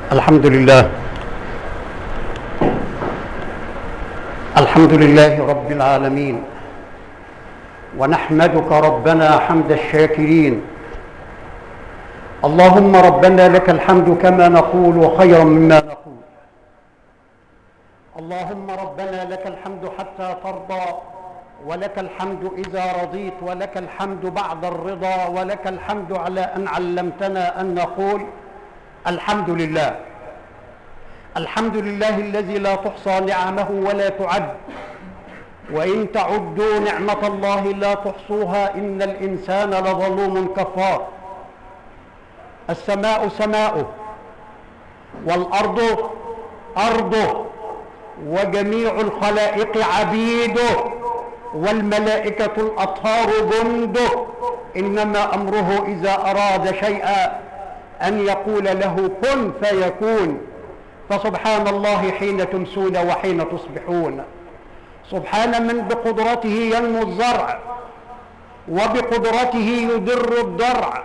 الحمد لله الحمد لله رب العالمين ونحمدك ربنا حمد الشاكرين اللهم ربنا لك الحمد كما نقول وخيرا مما نقول اللهم ربنا لك الحمد حتى ترضى ولك الحمد إذا رضيت ولك الحمد بعد الرضا ولك الحمد على أن علمتنا أن نقول الحمد لله الحمد لله الذي لا تحصى نعمه ولا تعد وإن تعدوا نعمة الله لا تحصوها إن الإنسان لظلوم كفار السماء سماؤه والأرض أرضه وجميع الخلائق عبيده والملائكة الأطهار جنده إنما أمره إذا أراد شيئا أن يقول له كن فيكون فسبحان الله حين تمسون وحين تصبحون سبحان من بقدرته ينمو الزرع وبقدرته يدر الضرع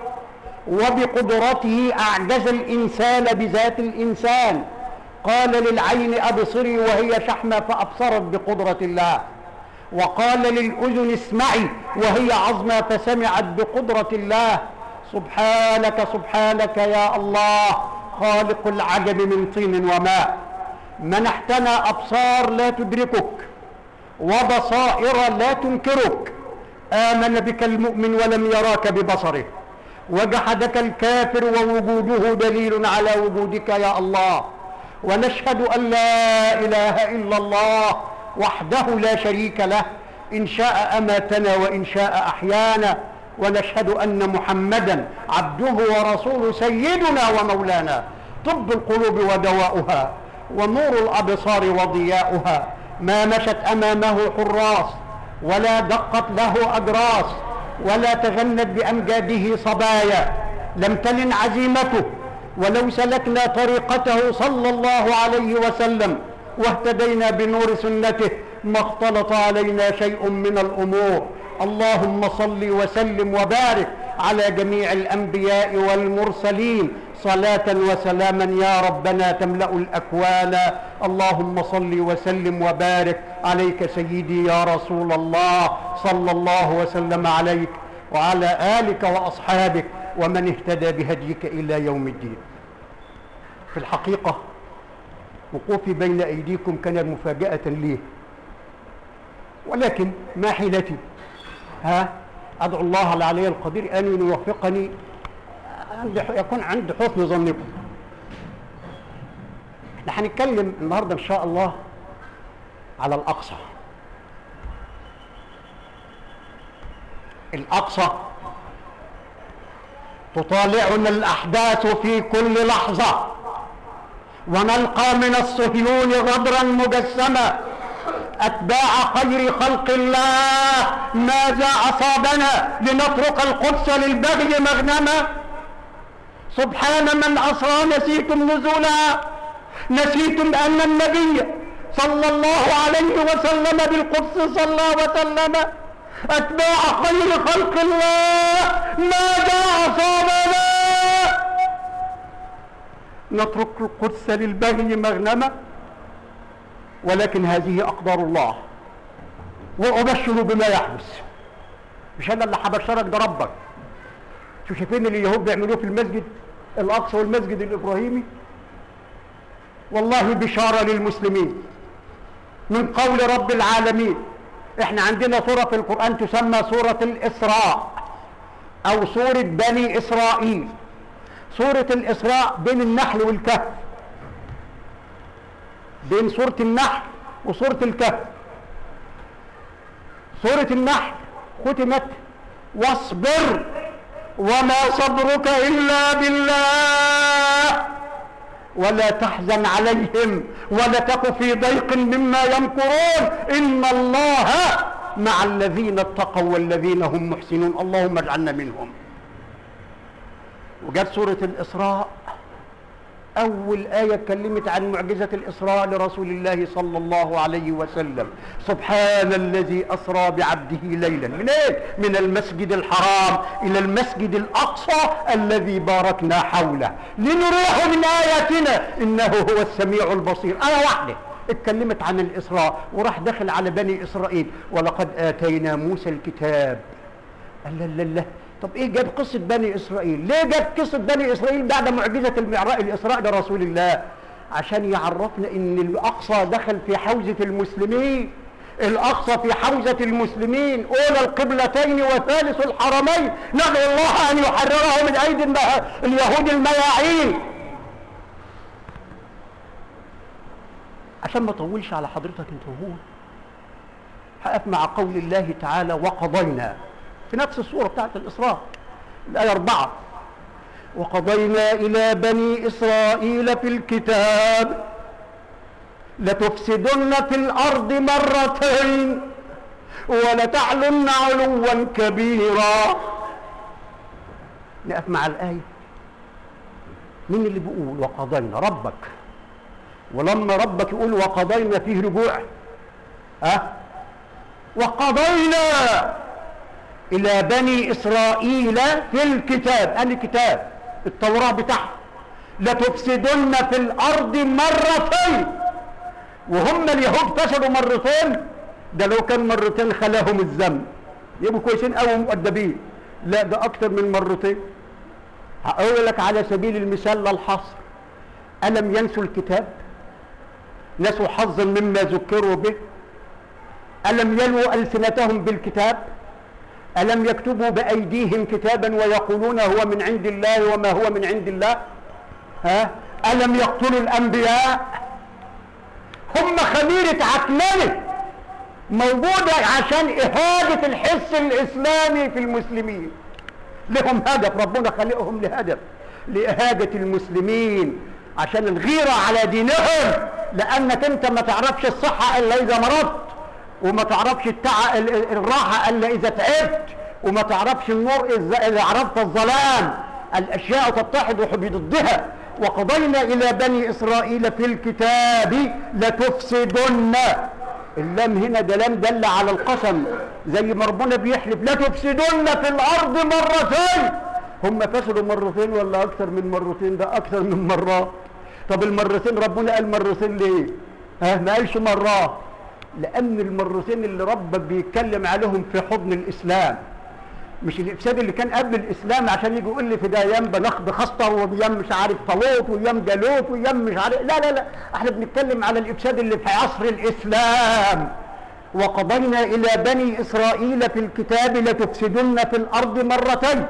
وبقدرته أعجز الإنسان بذات الإنسان قال للعين أبصري وهي شحمة فأبصرت بقدرة الله وقال للأذن اسمعي وهي عظمى فسمعت بقدرة الله سبحانك سبحانك يا الله خالق العجب من طين وماء منحتنا أبصار لا تدركك وبصائر لا تنكرك آمن بك المؤمن ولم يراك ببصره وجحدك الكافر ووجوده دليل على وجودك يا الله ونشهد أن لا إله إلا الله وحده لا شريك له إن شاء أماتنا وإن شاء أحيانا ونشهد أن محمدا عبده ورسوله سيدنا ومولانا طب القلوب ودواؤها ونور الأبصار وضياؤها ما مشت أمامه حراس ولا دقت له أجراس ولا تغنت بأمجاده صبايا لم تلن عزيمته ولو سلكنا طريقته صلى الله عليه وسلم واهتدينا بنور سنته ما اختلط علينا شيء من الأمور اللهم صل وسلم وبارك على جميع الأنبياء والمرسلين صلاة وسلاما يا ربنا تملأ الأكوان اللهم صل وسلم وبارك عليك سيدي يا رسول الله صلى الله وسلم عليك وعلى آلك وأصحابك ومن اهتدى بهديك إلى يوم الدين في الحقيقة وقوفي بين أيديكم كان مفاجأة لي ولكن ما حيلتي ها أدعو الله العلي القدير أن يوفقني يكون عند حسن ظنكم احنا هنتكلم النهارده ان شاء الله على الاقصى الاقصى تطالعنا الاحداث في كل لحظه ونلقى من الصهيون غدرا مجسما أتباع خير خلق الله ماذا أصابنا لنترك القدس للبغي مغنما سبحان من أسرى نسيتم نزولا نسيتم أن النبي صلى الله عليه وسلم بالقدس صلى وسلم أتباع خير خلق الله ماذا أصابنا نترك القدس للبغي مغنما ولكن هذه أقدار الله وأبشر بما يحدث مش أنا اللي هبشرك ده ربك شو شايفين اللي اليهود بيعملوه في المسجد الأقصى والمسجد الإبراهيمي والله بشارة للمسلمين من قول رب العالمين احنا عندنا سورة في القرآن تسمى سورة الإسراء أو سورة بني إسرائيل سورة الإسراء بين النحل والكهف بين سورة النحل وسورة الكهف سورة النحل ختمت واصبر وما صبرك إلا بالله ولا تحزن عليهم ولا تك في ضيق مما يمكرون إن الله مع الذين اتقوا والذين هم محسنون اللهم اجعلنا منهم وجت سورة الإسراء أول آية اتكلمت عن معجزة الإسراء لرسول الله صلى الله عليه وسلم سبحان الذي أسرى بعبده ليلا من إيه؟ من المسجد الحرام إلى المسجد الأقصى الذي باركنا حوله لنريه من آياتنا إنه هو السميع البصير آية واحدة اتكلمت عن الإسراء وراح دخل على بني إسرائيل ولقد آتينا موسى الكتاب الله الله الله طب ايه جاب قصة بني اسرائيل ليه جاب قصة بني اسرائيل بعد معجزة المعراء الاسراء لرسول الله عشان يعرفنا ان الاقصى دخل في حوزة المسلمين الاقصى في حوزة المسلمين اولى القبلتين وثالث الحرمين ندعو الله ان يحرره من ايدي اليهود المياعين عشان ما اطولش على حضرتك انت وهو هقف مع قول الله تعالى وقضينا في نفس السورة بتاعت الإسراء الآية أربعة وقضينا إلى بني إسرائيل في الكتاب لتفسدن في الأرض مرتين ولتعلن علوا كبيرا نقف مع الآية مين اللي بيقول وقضينا ربك ولما ربك يقول وقضينا فيه رجوع أه وقضينا إلى بني إسرائيل في الكتاب أن كتاب التوراة بتاعهم لتفسدن في الأرض مرتين وهم اليهود فسدوا مرتين ده لو كان مرتين خلاهم الذنب يبقوا كويسين قوي مؤدبين لا ده أكتر من مرتين هقول لك على سبيل المثال للحصر ألم ينسوا الكتاب نسوا حظا مما ذكروا به ألم يلووا ألسنتهم بالكتاب ألم يكتبوا بأيديهم كتابا ويقولون هو من عند الله وما هو من عند الله ها ألم يقتلوا الأنبياء هم خميرة عكننة موجودة عشان إهادة الحس الإسلامي في المسلمين لهم هدف ربنا خلقهم لهدف لإهادة المسلمين عشان الغيرة على دينهم لأنك أنت ما تعرفش الصحة إلا إذا مرضت وما تعرفش التع... الراحة إلا إذا تعبت وما تعرفش النور إذا عرفت الظلام الأشياء تتحد بضدها وقضينا إلى بني إسرائيل في الكتاب لتفسدن اللام هنا ده لام دل على القسم زي ما ربنا بيحلف لتفسدن في الأرض مرتين هم فسدوا مرتين ولا أكثر من مرتين ده أكثر من مرات طب المرتين ربنا قال مرتين ليه؟ ها ما قالش مرات لأن المرتين اللي ربك بيتكلم عليهم في حضن الإسلام مش الإفساد اللي كان قبل الإسلام عشان يجي يقول لي في ده أيام بنخد خسطر وأيام مش عارف طالوت وأيام جالوت وأيام مش عارف لا لا لا احنا بنتكلم على الإفساد اللي في عصر الإسلام وقضينا إلى بني إسرائيل في الكتاب لتفسدن في الأرض مرتين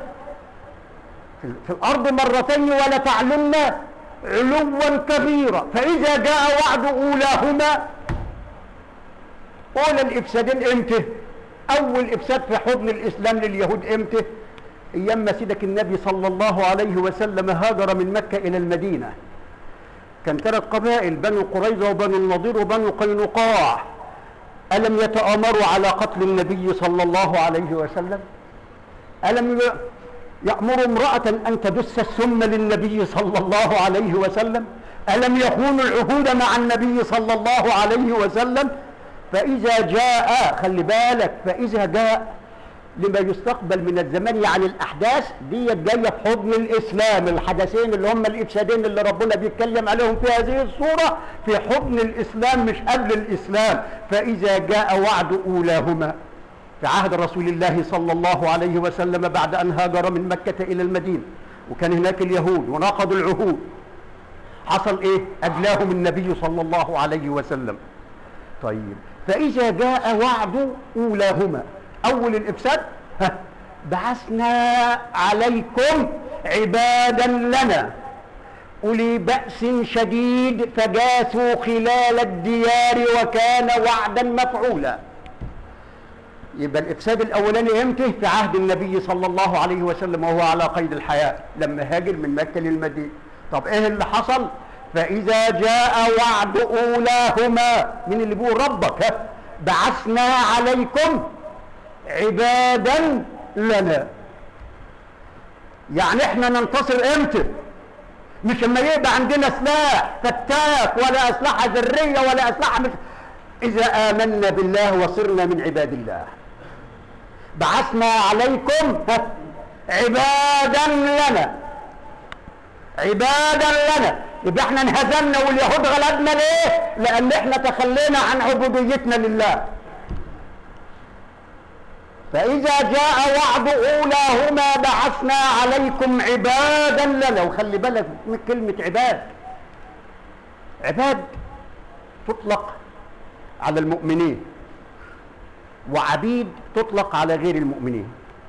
في الأرض مرتين ولتعلن علوا كبيرا فإذا جاء وعد أولاهما أولى الإفسادين إمتى أول إفساد في حضن الإسلام لليهود إمتى أيام ما سيدك النبي صلى الله عليه وسلم هاجر من مكة إلى المدينة كان ثلاث قبائل بنو قريظة وبنو النضير وبنو قينقاع ألم يتآمروا على قتل النبي صلى الله عليه وسلم ألم يأمر امرأة أن تدس السم للنبي صلى الله عليه وسلم ألم يخونوا العهود مع النبي صلى الله عليه وسلم فإذا جاء خلي بالك فإذا جاء لما يستقبل من الزمان يعني الأحداث دي جاية في حضن الإسلام الحدثين اللي هم الإفسادين اللي ربنا بيتكلم عليهم في هذه الصورة في حضن الإسلام مش قبل الإسلام فإذا جاء وعد أولاهما في عهد رسول الله صلى الله عليه وسلم بعد أن هاجر من مكة إلى المدينة وكان هناك اليهود وناقضوا العهود حصل إيه أجلاهم النبي صلى الله عليه وسلم طيب فإذا جاء وعد أولاهما أول الإفساد ها بعثنا عليكم عبادا لنا أولي بأس شديد فجاثوا خلال الديار وكان وعدا مفعولا يبقى الإفساد الأولاني امتى في عهد النبي صلى الله عليه وسلم وهو على قيد الحياة لما هاجر من مكة للمدينة طب ايه اللي حصل فإذا جاء وعد أولاهما من اللي بيقول ربك ها بعثنا عليكم عبادا لنا يعني احنا ننتصر امتى مش اما يبقى عندنا سلاح فتاك ولا اسلحه ذريه ولا اسلحه مش اذا امنا بالله وصرنا من عباد الله بعثنا عليكم عبادا لنا عبادا لنا يبقى احنا انهزمنا واليهود غلبنا ليه لان احنا تخلينا عن عبوديتنا لله فإذا جاء وعد أولاهما بعثنا عليكم عبادا لنا وخلي بالك من كلمة عباد عباد تطلق على المؤمنين وعبيد تطلق على غير المؤمنين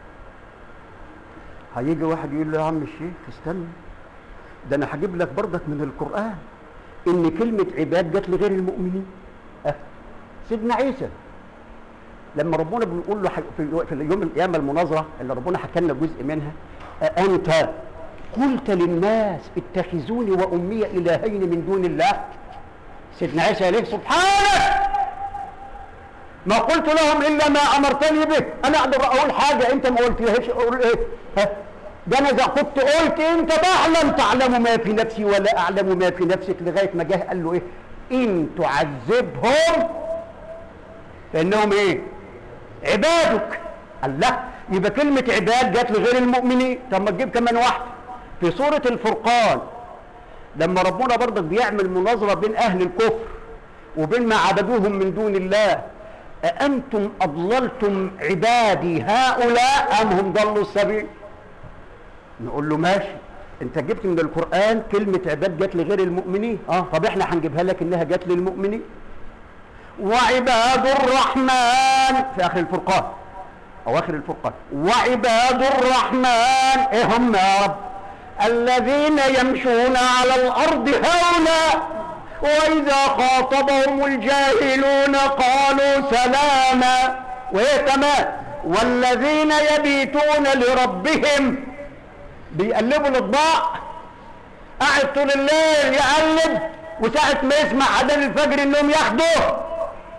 هيجي واحد يقول له يا عم الشيخ استنى ده انا هجيب لك برضك من القرآن ان كلمة عباد جت لغير المؤمنين أه. سيدنا عيسى لما ربنا بيقول له في يوم القيامة المناظرة اللي ربنا حكى لنا جزء منها أنت قلت للناس اتخذوني وأمي إلهين من دون الله سيدنا عيسى عليه سبحانك ما قلت لهم إلا ما أمرتني به أنا أقدر أقول حاجة أنت ما قلتلهاش أقول إيه ها ده أنا إذا كنت قلت أنت تعلم تعلم ما في نفسي ولا أعلم ما في نفسك لغاية ما جه قال له إيه إن تعذبهم فإنهم إيه عبادك الله يبقى كلمة عباد جت لغير المؤمنين طب ما تجيب كمان واحدة في سورة الفرقان لما ربنا برضك بيعمل مناظرة بين أهل الكفر وبين ما عبدوهم من دون الله أأنتم أضللتم عبادي هؤلاء أم هم ضلوا السبيل نقول له ماشي انت جبت من القرآن كلمة عباد جت لغير المؤمنين اه طب احنا هنجيبها لك انها جت للمؤمنين وعباد الرحمن في اخر الفرقان او اخر الفرقان وعباد الرحمن ايه هم يا رب الذين يمشون على الارض هونا واذا خاطبهم الجاهلون قالوا سلاما وايه كمان والذين يبيتون لربهم بيقلبوا الاطباق قاعد طول الليل يقلب وساعة ما يسمع عدن الفجر انهم ياخدوه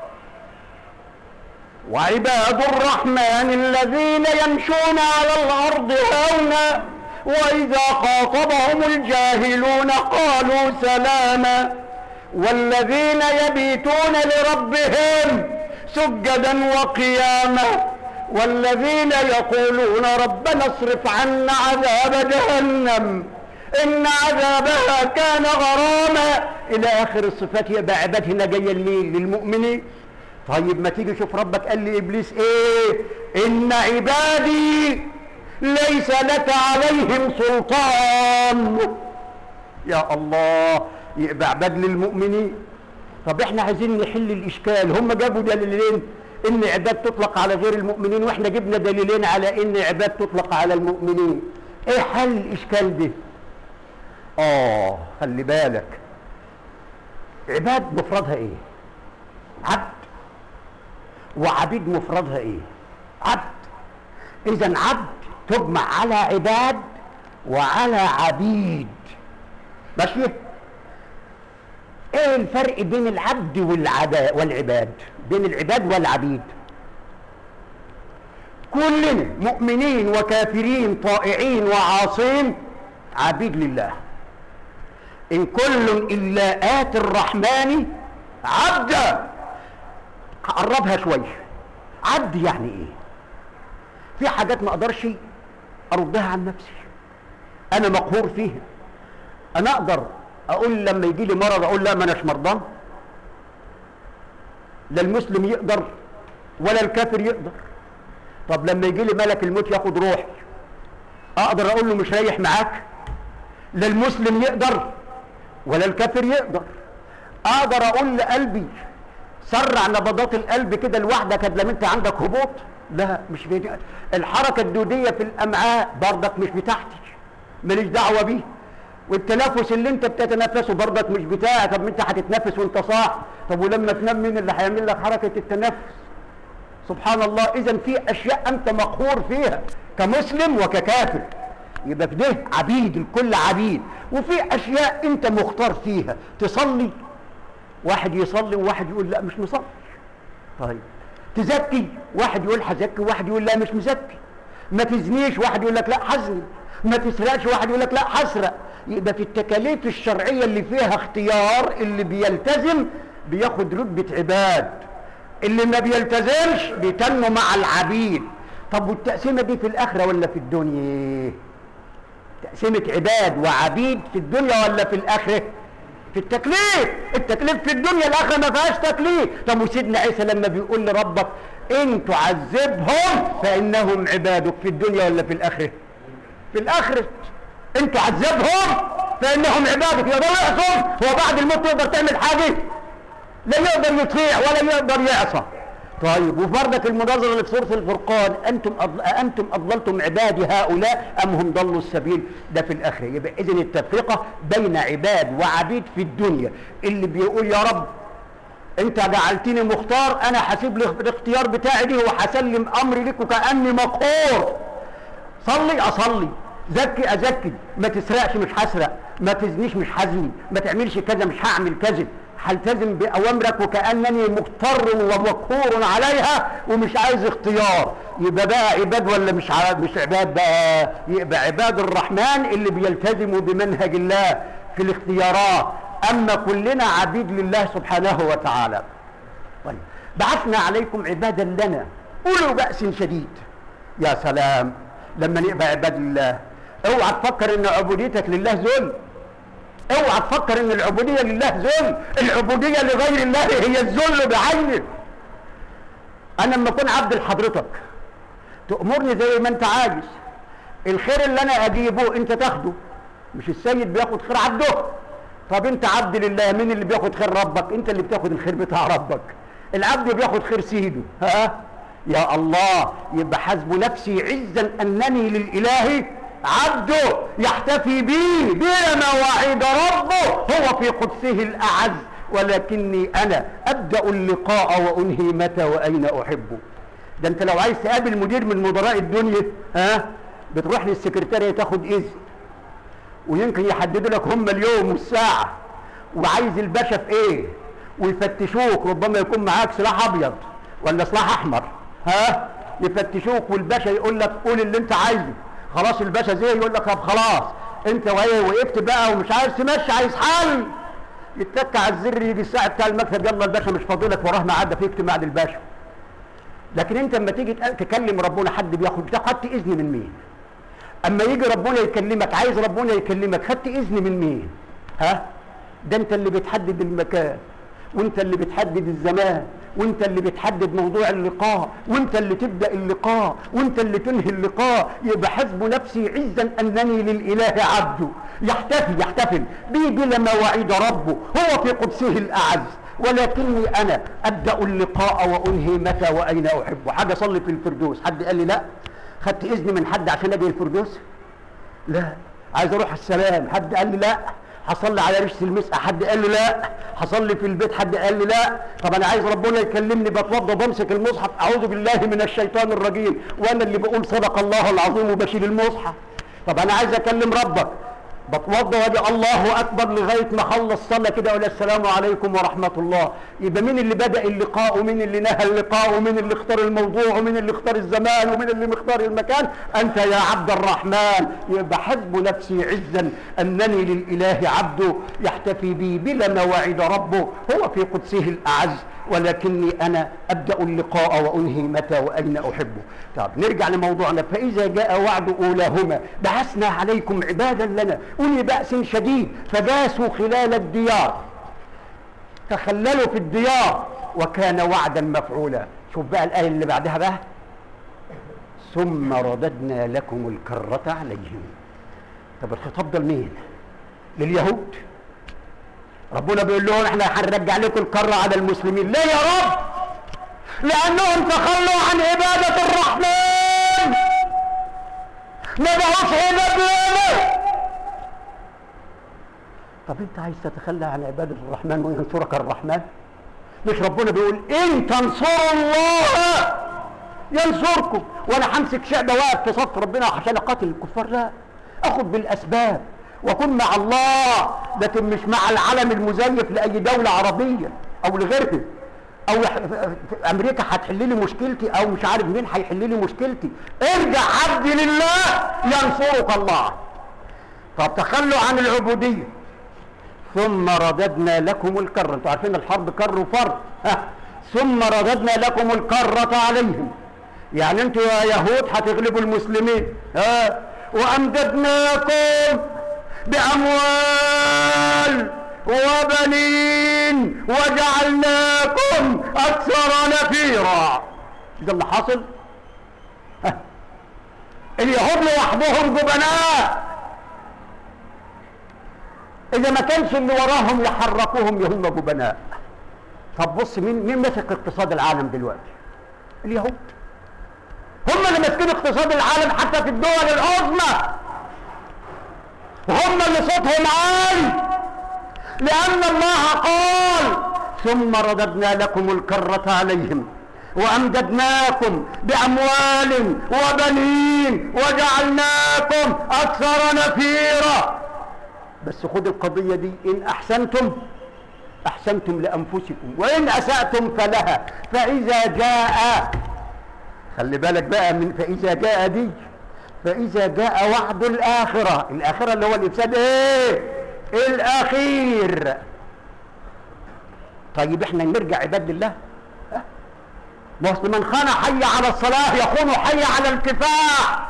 وعباد الرحمن الذين يمشون على الارض هونا واذا خاطبهم الجاهلون قالوا سلاما والذين يبيتون لربهم سجدا وقياما والذين يقولون ربنا اصرف عنا عذاب جهنم ان عذابها كان غراما الى اخر الصفات يبقى عباد هنا جايه لمين للمؤمنين طيب ما تيجي شوف ربك قال لابليس ايه ان عبادي ليس لك عليهم سلطان يا الله يبقى عباد للمؤمنين طب احنا عايزين نحل الاشكال هم جابوا دليلين ان عباد تطلق على غير المؤمنين واحنا جبنا دليلين على ان عباد تطلق على المؤمنين ايه حل الاشكال ده اه خلي بالك عباد مفردها ايه عبد وعبيد مفردها ايه عبد اذا عبد تجمع على عباد وعلى عبيد ماشي ايه الفرق بين العبد والعدا والعباد بين العباد والعبيد كلنا مؤمنين وكافرين طائعين وعاصين عبيد لله ان كل الا اتي الرحمن عبدا هقربها شويه عبد يعني ايه في حاجات ما اقدرش اردها عن نفسي انا مقهور فيها انا اقدر اقول لما يجي لي مرض اقول لا ما اناش مرضان لا المسلم يقدر ولا الكافر يقدر طب لما يجي لي ملك الموت ياخد روحي اقدر اقول له مش رايح معاك لا المسلم يقدر ولا الكافر يقدر اقدر اقول لقلبي سرع نبضات القلب كده لوحدك لما انت عندك هبوط لا مش بيدي الحركه الدوديه في الامعاء برضك مش بتاعتي ماليش دعوه بيه والتنفس اللي انت بتتنفسه برضك مش بتاعك طب انت هتتنفس وانت صاح طب ولما تنام مين اللي هيعمل لك حركه التنفس سبحان الله اذا في اشياء انت مقهور فيها كمسلم وككافر يبقى في ده عبيد الكل عبيد وفي اشياء انت مختار فيها تصلي واحد يصلي وواحد يقول لا مش مصلي طيب تزكي واحد يقول هزكي وواحد يقول لا مش مزكي ما تزنيش واحد يقول لك لا حزني ما تسرقش واحد يقول لك لا حسرق يبقى في التكاليف الشرعية اللي فيها اختيار اللي بيلتزم بياخد رتبة عباد اللي ما بيلتزمش بيتنوا مع العبيد طب والتقسيمة دي في الآخرة ولا في الدنيا تقسيمة عباد وعبيد في الدنيا ولا في الآخرة في التكليف التكليف في الدنيا الآخرة ما فيهاش تكليف طب وسيدنا عيسى لما بيقول لربك إن تعذبهم فإنهم عبادك في الدنيا ولا في الآخرة في الآخرة إن تعذبهم فإنهم عبادك يقدر يعصوا هو بعد الموت يقدر تعمل حاجة لا يقدر يطيع ولا يقدر يعصى طيب وفردك المناظرة اللي في سورة الفرقان أنتم أضل... أنتم أضللتم عبادي هؤلاء أم هم ضلوا السبيل ده في الآخرة يبقى إذن التفرقة بين عباد وعبيد في الدنيا اللي بيقول يا رب أنت جعلتني مختار أنا حاسب الاختيار بتاعي دي وهسلم أمري لك وكأني مقهور صلي أصلي زكي أزكي ما تسرقش مش هسرق ما تزنيش مش هزني ما تعملش كذا مش هعمل كذا هلتزم بأوامرك وكأنني مضطر ومقهور عليها ومش عايز اختيار يبقى بقى عباد ولا مش ع... مش عباد بقى يبقى عباد الرحمن اللي بيلتزموا بمنهج الله في الاختيارات أما كلنا عبيد لله سبحانه وتعالى طيب بعثنا عليكم عبادا لنا أولو بأس شديد يا سلام لما نبقى عباد الله اوعى تفكر ان عبوديتك لله ذل اوعى تفكر ان العبوديه لله ذل العبوديه لغير الله هي الذل بعينه انا لما اكون عبد لحضرتك تامرني زي ما انت عايز الخير اللي انا اجيبه انت تاخده مش السيد بياخد خير عبده طب انت عبد لله مين اللي بياخد خير ربك انت اللي بتاخد الخير بتاع ربك العبد بياخد خير سيده ها يا الله يبقى حسب نفسي عزا انني للاله عبده يحتفي بي بلا مواعيد ربه هو في قدسه الأعز ولكني أنا أبدأ اللقاء وأنهي متى وأين أحبه ده أنت لو عايز تقابل مدير من مدراء الدنيا ها بتروح للسكرتارية تاخد إذن ويمكن يحددوا لك هم اليوم والساعة وعايز الباشا في إيه ويفتشوك ربما يكون معاك سلاح أبيض ولا سلاح أحمر ها يفتشوك والباشا يقول لك قول اللي أنت عايزه خلاص الباشا زي يقول لك طب خلاص انت وهي وقفت بقى ومش عايز تمشي عايز حل يتك على الزر يجي الساعه بتاع المكتب يلا الباشا مش فاضي لك وراه ميعاد في اجتماع الباشا لكن انت لما تيجي تكلم ربنا حد بياخد بتاخد خدت اذن من مين اما يجي ربنا يكلمك عايز ربنا يكلمك خدت اذن من مين ها ده انت اللي بتحدد المكان وانت اللي بتحدد الزمان وانت اللي بتحدد موضوع اللقاء وانت اللي تبدا اللقاء وانت اللي تنهي اللقاء يبقى حسب نفسي عزا انني للاله عبد يحتفي يحتفل بي بلا مواعيد ربه هو في قدسه الاعز ولكني انا ابدا اللقاء وانهي متى واين احب حاجه اصلي في الفردوس حد قال لي لا خدت اذن من حد عشان اجي الفردوس لا عايز اروح السلام حد قال لي لا هصلي على ريشه المسقى حد قال لي لا هصلي في البيت حد قال لي لا طب انا عايز ربنا يكلمني بتوضى بمسك المصحف اعوذ بالله من الشيطان الرجيم وانا اللي بقول صدق الله العظيم وبشيل المصحف طب انا عايز اكلم ربك بتوضى وادي الله اكبر لغايه ما اخلص صلاه كده اقول السلام عليكم ورحمه الله يبقى مين اللي بدا اللقاء ومين اللي نهى اللقاء ومين اللي اختار الموضوع ومين اللي اختار الزمان ومين اللي مختار المكان انت يا عبد الرحمن يبقى حسب نفسي عزا انني للاله عبد يحتفي بي بلا مواعيد ربه هو في قدسه الاعز ولكني انا ابدا اللقاء وانهي متى واين احبه طب نرجع لموضوعنا فاذا جاء وعد اولاهما بعثنا عليكم عبادا لنا اولي باس شديد فجاسوا خلال الديار تخللوا في الديار وكان وعدا مفعولا شوف بقى الايه اللي بعدها بقى ثم رددنا لكم الكرة عليهم طب الخطاب ده لمين لليهود ربنا بيقول لهم احنا هنرجع لكم الكرة على المسلمين ليه يا رب لانهم تخلوا عن عبادة الرحمن ما بقوش عباد لنا طب انت عايز تتخلى عن عبادة الرحمن وينصرك الرحمن مش ربنا بيقول ان تنصروا الله ينصركم وانا همسك شعبه واقف في صف ربنا عشان اقاتل الكفار لا اخد بالاسباب واكون مع الله لكن مش مع العلم المزيف لاي دوله عربيه او لغيرها او امريكا هتحل لي مشكلتي او مش عارف مين هيحل لي مشكلتي ارجع عبدي لله ينصرك الله طب تخلوا عن العبودية ثم رددنا لكم الكرة انتوا عارفين الحرب كر وفر ها ثم رددنا لكم الكرة عليهم يعني انتوا يا يهود هتغلبوا المسلمين ها وامددناكم باموال وبنين وجعلناكم اكثر نفيرا ده اللي حصل ها. اليهود لوحدهم جبناء اذا ما كانش اللي وراهم يحركوهم هم جبناء طب بص مين مين مسك اقتصاد العالم دلوقتي اليهود هم اللي ماسكين اقتصاد العالم حتى في الدول العظمى وهم اللي صوتهم عالي لأن الله قال ثم رددنا لكم الكرة عليهم وأمددناكم بأموال وبنين وجعلناكم أكثر نفيرا بس خد القضية دي إن أحسنتم أحسنتم لأنفسكم وإن أسأتم فلها فإذا جاء خلي بالك بقى من فإذا جاء دي فإذا جاء وعد الآخرة الآخرة اللي هو الإفساد إيه الأخير طيب إحنا نرجع عباد لله ها؟ ما أصل من خان حي على الصلاة يخون حي على الكفاح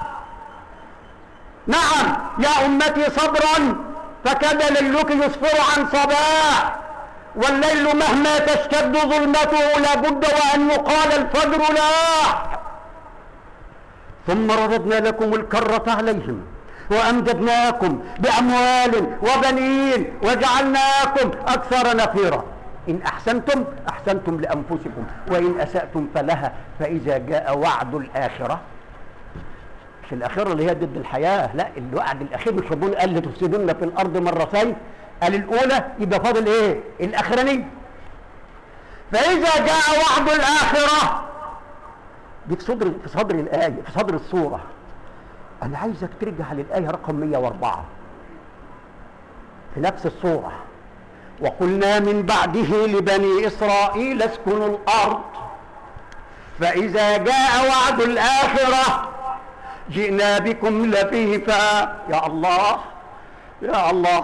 نعم يا أمتي صبرا فكاد ليلك يسفر عن صباح والليل مهما تشتد ظلمته لابد وأن يقال الفجر لاح ثم رددنا لكم الكرة عليهم وأمددناكم بأموال وبنين وجعلناكم أكثر نفيرا إن أحسنتم أحسنتم لأنفسكم وإن أسأتم فلها فإذا جاء وعد الآخرة مش الآخرة اللي هي ضد الحياة لا الوعد الأخير مش ربنا قال لتفسدن في الأرض مرتين قال الأولى يبقى فاضل إيه الأخراني فإذا جاء وعد الآخرة دي في صدر في صدر الآية في صدر الصورة أنا عايزك ترجع للآية رقم 104 في نفس الصورة وقلنا من بعده لبني إسرائيل اسكنوا الأرض فإذا جاء وعد الآخرة جئنا بكم لفيفا يا الله يا الله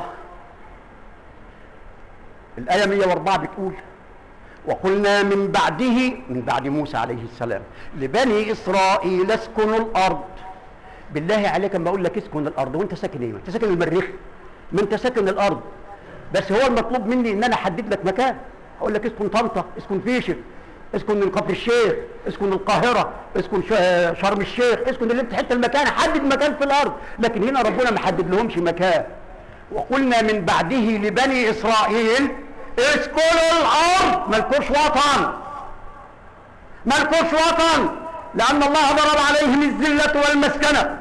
الآية 104 بتقول وقلنا من بعده من بعد موسى عليه السلام لبني إسرائيل اسكنوا الأرض بالله عليك اما اقول لك اسكن الارض وانت ساكن ايه؟ انت ساكن المريخ ما انت ساكن الارض بس هو المطلوب مني ان انا احدد لك مكان اقول لك اسكن طنطا اسكن فيشر اسكن كفر الشيخ اسكن القاهره اسكن شرم الشيخ اسكن اللي انت حته المكان حدد مكان في الارض لكن هنا ربنا ما حدد لهمش مكان وقلنا من بعده لبني اسرائيل اسكنوا الارض مالكوش وطن مالكوش وطن لأن الله ضرب عليهم الذلة والمسكنة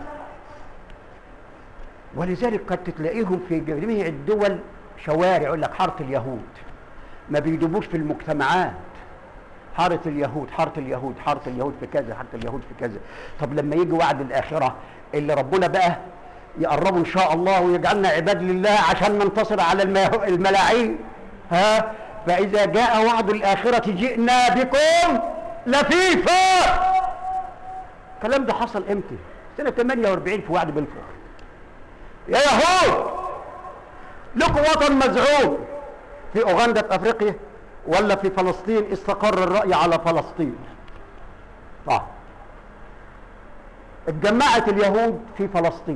ولذلك قد تلاقيهم في جميع الدول شوارع يقول لك حارة اليهود ما بيدوبوش في المجتمعات حارة اليهود حارة اليهود حارة اليهود في كذا حارة اليهود في كذا طب لما يجي وعد الآخرة اللي ربنا بقى يقربوا إن شاء الله ويجعلنا عباد لله عشان ننتصر على الملاعين ها فإذا جاء وعد الآخرة جئنا بكم لفيفا الكلام ده حصل امتى سنة 48 في وعد بلفور يا يهود لكم وطن مزعوم في أوغندا في أفريقيا ولا في فلسطين استقر الرأي على فلسطين آه. اتجمعت اليهود في فلسطين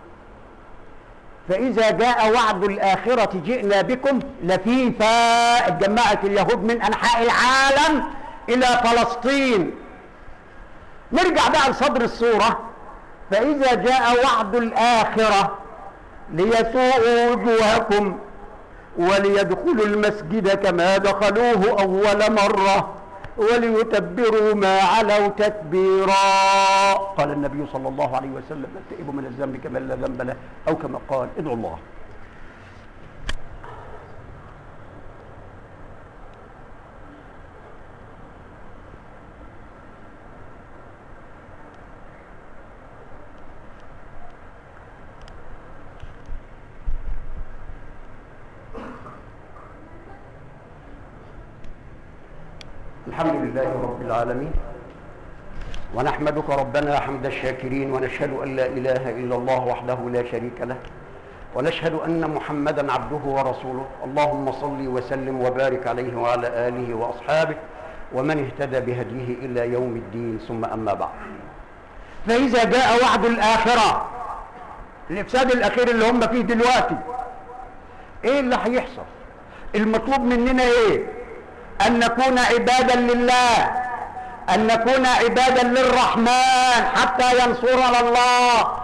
فإذا جاء وعد الآخرة جئنا بكم لفيفا اتجمعت اليهود من أنحاء العالم إلى فلسطين نرجع بقى لصدر الصورة فإذا جاء وعد الآخرة ليسوءوا وجوهكم وليدخلوا المسجد كما دخلوه أول مرة وليتبروا ما علوا تتبيرا قال النبي صلى الله عليه وسلم التئب من الذنب كما لا ذنب له أو كما قال ادعوا الله الحمد لله رب العالمين ونحمدك ربنا حمد الشاكرين ونشهد أن لا إله إلا الله وحده لا شريك له ونشهد أن محمدا عبده ورسوله اللهم صل وسلم وبارك عليه وعلى آله وأصحابه ومن اهتدى بهديه إلى يوم الدين ثم أما بعد فإذا جاء وعد الآخرة الإفساد الأخير اللي هم فيه دلوقتي إيه اللي هيحصل المطلوب مننا إيه أن نكون عبادا لله أن نكون عبادا للرحمن حتى ينصرنا الله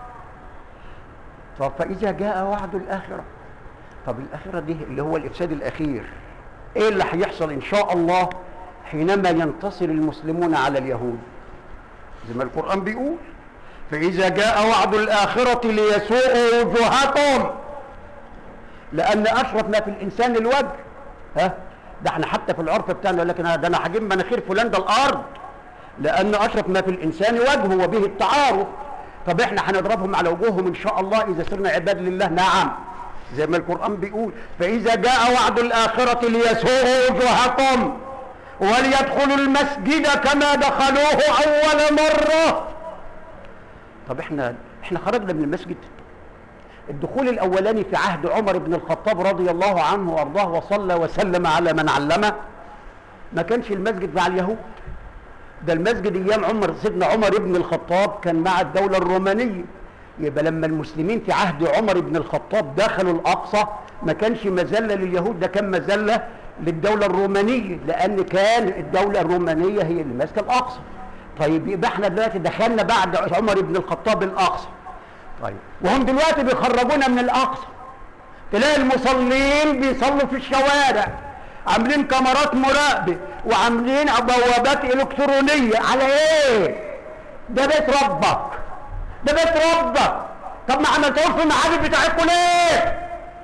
طب فإذا جاء وعد الآخرة طب الآخرة دي اللي هو الإفساد الأخير إيه اللي هيحصل إن شاء الله حينما ينتصر المسلمون على اليهود زي ما القرآن بيقول فإذا جاء وعد الآخرة ليسوءوا وجوهكم لأن أشرف ما في الإنسان الوجه ها ده احنا حتى في العرف بتاعنا يقول لك ده انا هجيب مناخير فلان ده الارض لان اشرف ما في الانسان وجهه وبه التعارف طب احنا هنضربهم على وجوههم ان شاء الله اذا صرنا عباد لله نعم زي ما القران بيقول فاذا جاء وعد الاخره ليسوءوا وجوهكم وليدخلوا المسجد كما دخلوه اول مره طب احنا احنا خرجنا من المسجد الدخول الاولاني في عهد عمر بن الخطاب رضي الله عنه وارضاه وصلى وسلم على من علمه ما كانش المسجد مع اليهود ده المسجد ايام عمر سيدنا عمر بن الخطاب كان مع الدوله الرومانيه يبقى لما المسلمين في عهد عمر بن الخطاب دخلوا الاقصى ما كانش مذله لليهود ده كان مذله للدوله الرومانيه لان كان الدوله الرومانيه هي اللي ماسكه الاقصى طيب يبقى احنا دلوقتي دخلنا بعد عمر بن الخطاب الاقصى طيب وهم دلوقتي بيخرجونا من الاقصى تلاقي المصلين بيصلوا في الشوارع عاملين كاميرات مراقبه وعاملين بوابات الكترونيه على ايه ده بيت ربك ده بيت ربك طب ما عملتوش في المعابد بتاعتكم ليه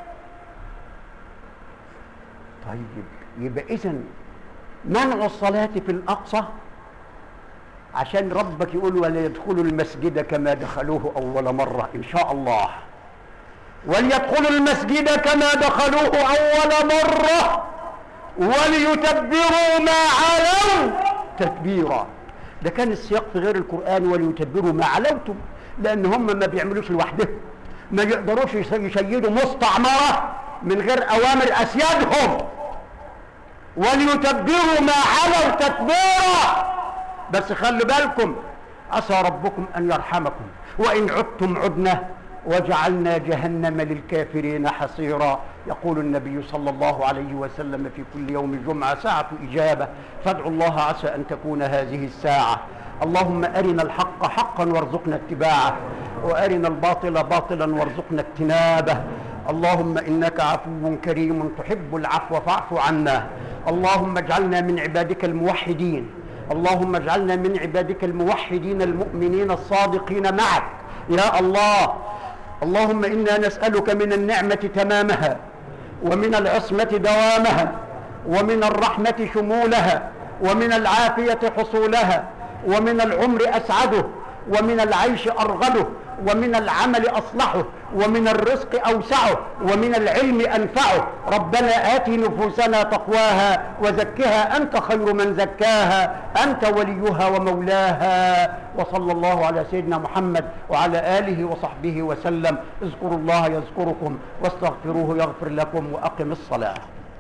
طيب يبقى اذا منع الصلاه في الاقصى عشان ربك يقول ولا يدخلوا المسجد كما دخلوه أول مرة إن شاء الله وليدخلوا المسجد كما دخلوه أول مرة وليتبروا ما علوا تتبيرا ده كان السياق في غير القرآن وليتبروا ما علوتم لأن هم ما بيعملوش لوحدهم ما يقدروش يشيدوا مستعمرة من غير أوامر أسيادهم وليتبروا ما علوا تتبيرا بس خلوا بالكم عسى ربكم أن يرحمكم وإن عدتم عدنا وجعلنا جهنم للكافرين حصيرا يقول النبي صلى الله عليه وسلم في كل يوم جمعة ساعة إجابة فادعوا الله عسى أن تكون هذه الساعة اللهم أرنا الحق حقا وارزقنا اتباعه وأرنا الباطل باطلا وارزقنا اجتنابه اللهم إنك عفو كريم تحب العفو فاعف عنا اللهم اجعلنا من عبادك الموحدين اللهم اجعلنا من عبادك الموحدين المؤمنين الصادقين معك يا الله اللهم انا نسالك من النعمه تمامها ومن العصمه دوامها ومن الرحمه شمولها ومن العافيه حصولها ومن العمر اسعده ومن العيش ارغده ومن العمل اصلحه ومن الرزق اوسعه ومن العلم انفعه ربنا ات نفوسنا تقواها وزكها انت خير من زكاها انت وليها ومولاها وصلى الله على سيدنا محمد وعلى اله وصحبه وسلم اذكروا الله يذكركم واستغفروه يغفر لكم واقم الصلاه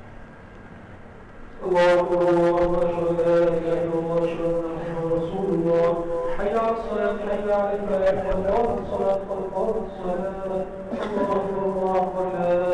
الله أكبر الله أشهد أن لا إله إلا الله أشهد أن محمدا رسول الله حي على الصلاة حي على الفلاح قد قامت الصلاة قد قامت الصلاة الله أكبر الله أكبر لا